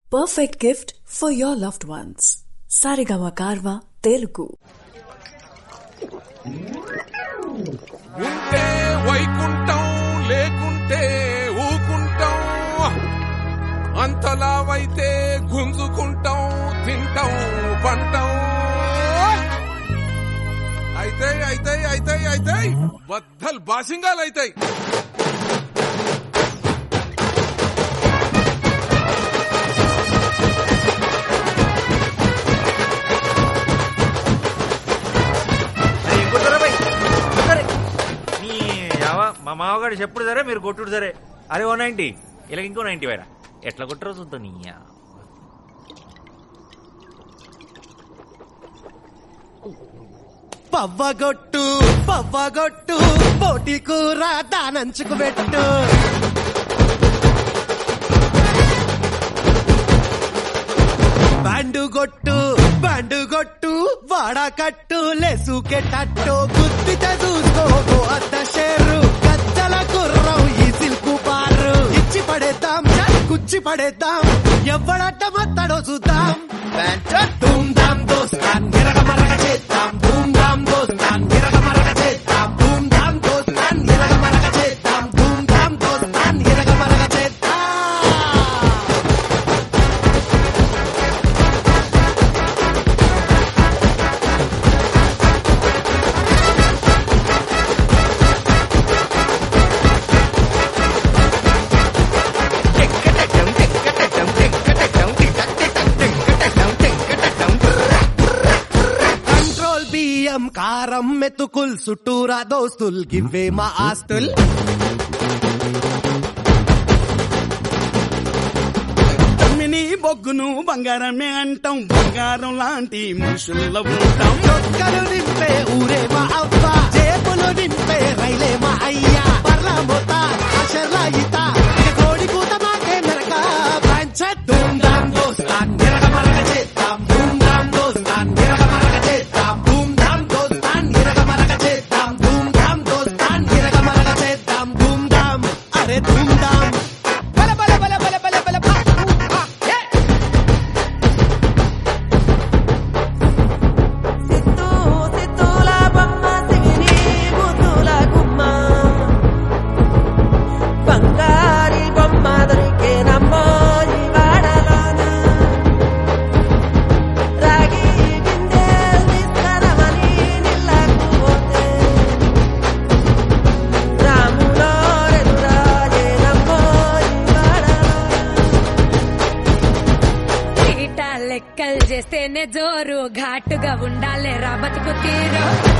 perfect gift for your loved ones. Sarigama Karva Telugu. ఉంటే వైకుంఠం లేకుంటే ఊకుంటాం అంతలావైతే గుంజుకుంటాం తింటాం పంటాం అయితే అయితే అయితే అయితే బద్దలు బాసింగాలు అయితాయి అరే, ఇంకోసారా బై? సరే. నీ యావ, మా మామగారు చెప్పుడు సరే మీరు కొట్టుడు సరే అరే ఓ నైన్టీ ఇలా ఇంకో నైన్టీ వేరా ఎట్లా కొట్టరో చూద్దాం నీ యావ. పవ్వగొట్టు పవ్వగొట్టు పోటీ కూర దానంచుకు పెట్టు బ్యాండు కొట్టు బ్యాండు కొట్టు వాడకట్టు లెసుకెట్టట్టు గుద్దితే చూసుకోకు అద్ద షేరు గజ్జల గుర్రం ఈ సిల్కు బారు ఇచ్చి పడేద్దాం కుచ్చి పడేద్దాం ఎవడట్ట మత్తడో చూద్దాం ధూమ్ ధామ్ దోస్తాన్ గిరగ మరగ చేద్దాం ధూమ్ ధామ్ దోస్తాన్ గిరగ మరగ చేద్దాం ధూమ్ ధామ్ దోస్తాన్ గిరగ మరగ చేద్దాం ధూమ్ ధామ్ దోస్తాన్ గిరగ మరగ చేద్దాం కంట్రోల్ బియ్యం కారం మెతుకుల్ చుట్టూరా దోస్తుల్ గివ్వే మా ఆస్తుల్ తమ్మిని బొగ్గును బంగారమే అంటాం బంగారం లాంటి మనుషుల్లో ఉంటాం చొక్కలు నింపే ఊరే మా అవ్వ జేబులు నింపే రైలే మా అయ్యా పర్ల మొత అషర్ల ఈత ఇక కోడి కూత మాకే మెరక పంచ ధూమ్ ధామ్ దోస్తాన్ నిరగ మరగ చేద్దాం ధూమ్ ధామ్ దోస్తాన్ నిరగ మరగ చేద్దాం ధూమ్ ధామ్ దోస్తాన్ నిరగ మరగ చేద్దాం ధూమ్ ధామ్ దోస్తాన్ నిరగ మరగ చేద్దాం ధూమ్ ధామ్ అరే ధూమ్ ధామ్ బల బల బల బల బల బల బల ఊ, ఆ, ఏ. సిత్తూ సిత్తూల బొమ్మ సిగిరి ముద్దుల గుమ్మ బంగారి బొమ్మ దొరికే నమ్మో ఈ వాడలోన రాగి బిందె తీసుకురమని నిల్లకు పోతే రాములో రెదురాజే నమ్మో ఈ వాడలోన ఈట లెక్కలు చేస్తేనే జోరు ఘాటుగా ఉండాలి రా బతుకు తీరు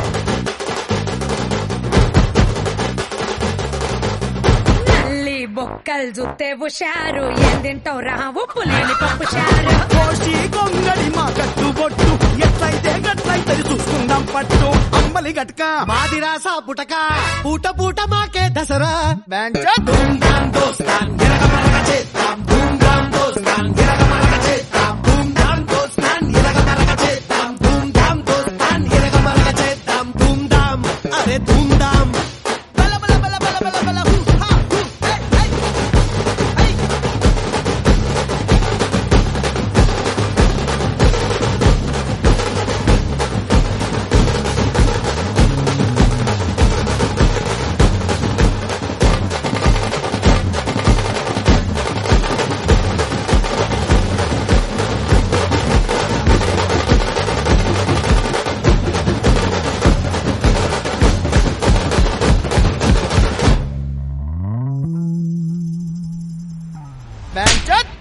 నల్లి బొక్కలు చూస్తే హుషారు ఏం తింటావు రా ఉప్పు లేని పప్పు షారు కోసి కొంగడి మా కట్టు బొట్టు ఎట్లయితే గట్లయితే చూసుకుందాం పట్టు అంబలి గట్క మాదిరాసా పుటక పూట పూట మాకే దసరా ధూమ్ ధామ్ దోస్తాన్ గిరగ మరగ చేద్దాం ధూమ్ ధామ్ దోస్తాన్ గిరగ మరగ చేద్దాం ధూమ్ ధామ్ దోస్తాన్ గిరగ మరగ చేద్దాం ధూమ్ ధామ్ దోస్తాన్ గిరగ మరగ చేద్దాం ధూమ్ ధామ్ అరే ధూమ్ ధామ్ బల బల బల బల బల బల హూ హా హూ హే హే హే బ్యాంచట్